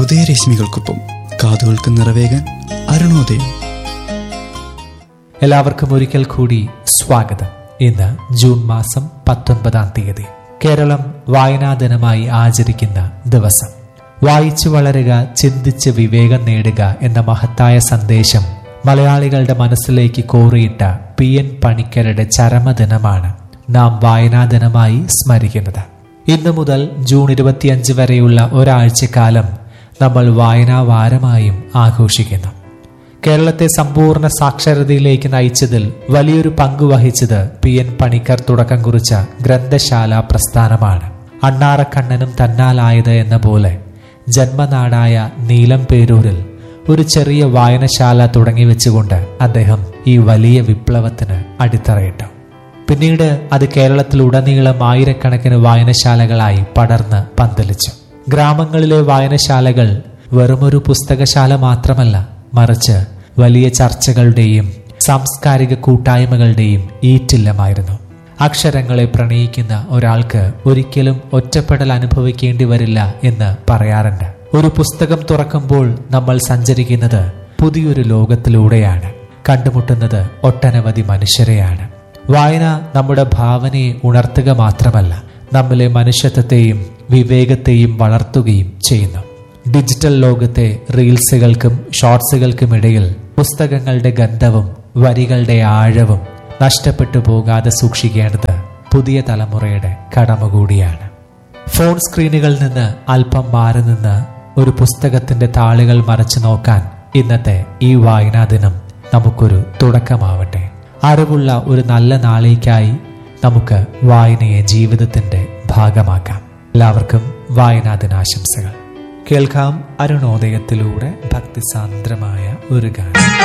ഉദയരശ്മികൾക്കൊപ്പം കാതുകൾക്ക് നിറവേകാൻ അരുണോദയം എല്ലാവർക്കും ഒരിക്കൽ കൂടി സ്വാഗതം ഇന്ന് ജൂൺ മാസം പത്തൊൻപതാം തീയതി കേരളം വായനാ ദിനമായി ആചരിക്കുന്ന ദിവസം വായിച്ചു വളരുക ചിന്തിച്ച് വിവേകം നേടുക എന്ന മഹത്തായ സന്ദേശം മലയാളികളുടെ മനസ്സിലേക്ക് കോറിയിട്ട പി എൻ പണിക്കരുടെ ചരമദിനമാണ് നാം വായനാ ദിനമായി സ്മരിക്കുന്നത് ഇന്നു മുതൽ ജൂൺ ഇരുപത്തിയഞ്ച് വരെയുള്ള ഒരാഴ്ചക്കാലം നമ്മൾ വായനാ വാരമായും ആഘോഷിക്കുന്നു കേരളത്തെ സമ്പൂർണ്ണ സാക്ഷരതയിലേക്ക് നയിച്ചതിൽ വലിയൊരു പങ്ക് വഹിച്ചത് പി എൻ പണിക്കർ തുടക്കം കുറിച്ച ഗ്രന്ഥശാല പ്രസ്ഥാനമാണ് അണ്ണാറക്കണ്ണനും തന്നാലായത് എന്ന പോലെ ജന്മനാടായ നീലം പേരൂരിൽ ഒരു ചെറിയ വായനശാല തുടങ്ങി വെച്ചുകൊണ്ട് അദ്ദേഹം ഈ വലിയ വിപ്ലവത്തിന് അടിത്തറയിട്ടു പിന്നീട് അത് കേരളത്തിലുടനീളം ആയിരക്കണക്കിന് വായനശാലകളായി പടർന്ന് പന്തലിച്ചു ഗ്രാമങ്ങളിലെ വായനശാലകൾ വെറുമൊരു പുസ്തകശാല മാത്രമല്ല മറിച്ച് വലിയ ചർച്ചകളുടെയും സാംസ്കാരിക കൂട്ടായ്മകളുടെയും ഈറ്റില്ലമായിരുന്നു അക്ഷരങ്ങളെ പ്രണയിക്കുന്ന ഒരാൾക്ക് ഒരിക്കലും ഒറ്റപ്പെടൽ അനുഭവിക്കേണ്ടി വരില്ല എന്ന് പറയാറുണ്ട് ഒരു പുസ്തകം തുറക്കുമ്പോൾ നമ്മൾ സഞ്ചരിക്കുന്നത് പുതിയൊരു ലോകത്തിലൂടെയാണ് കണ്ടുമുട്ടുന്നത് ഒട്ടനവധി മനുഷ്യരെയാണ് വായന നമ്മുടെ ഭാവനയെ ഉണർത്തുക മാത്രമല്ല നമ്മിലെ മനുഷ്യത്വത്തെയും വിവേകത്തെയും വളർത്തുകയും ചെയ്യുന്നു ഡിജിറ്റൽ ലോകത്തെ റീൽസുകൾക്കും ഷോർട്സുകൾക്കുമിടയിൽ പുസ്തകങ്ങളുടെ ഗന്ധവും വരികളുടെ ആഴവും നഷ്ടപ്പെട്ടു പോകാതെ സൂക്ഷിക്കേണ്ടത് പുതിയ തലമുറയുടെ കടമ കൂടിയാണ് ഫോൺ സ്ക്രീനുകളിൽ നിന്ന് അല്പം മാറി നിന്ന് ഒരു പുസ്തകത്തിന്റെ താളുകൾ മറച്ചു നോക്കാൻ ഇന്നത്തെ ഈ വായനാ ദിനം നമുക്കൊരു തുടക്കമാവട്ടെ അറിവുള്ള ഒരു നല്ല നാളേക്കായി നമുക്ക് വായനയെ ജീവിതത്തിന്റെ ഭാഗമാക്കാം എല്ലാവർക്കും വായനാ ദിനാശംസകൾ കേൾക്കാം അരുണോദയത്തിലൂടെ ഭക്തിസാന്ദ്രമായ ഒരു ഗാനം